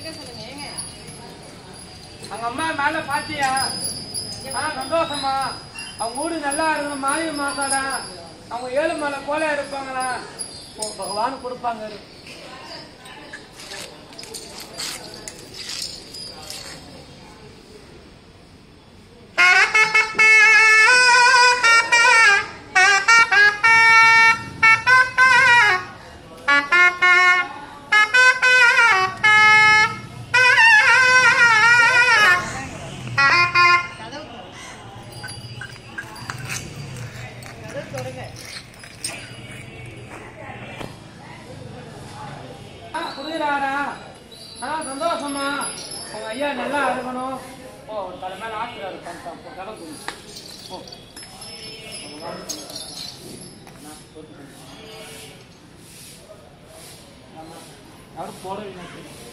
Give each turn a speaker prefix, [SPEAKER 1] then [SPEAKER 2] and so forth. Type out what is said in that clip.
[SPEAKER 1] அவங்க அம்மா மேல பாத்தியா ஆ சந்தோஷமா அவங்க வீடு நல்லா இருக்கணும் மாறி மாசாடா அவங்க ஏழு மலை போல இருப்பாங்களா ஓ, பகவான் கொடுப்பாங்க இரு. ஆ, புரியுறாரா ஆ சந்தோஷமா உங்க ஐயா நல்லா இருக்கணும் ஓ ஒரு தலை மேல ஆட்டுறாரு பண்ணிட்டான் போ கதை கொடு ஓ யாரும் போடவே மாட்டேன்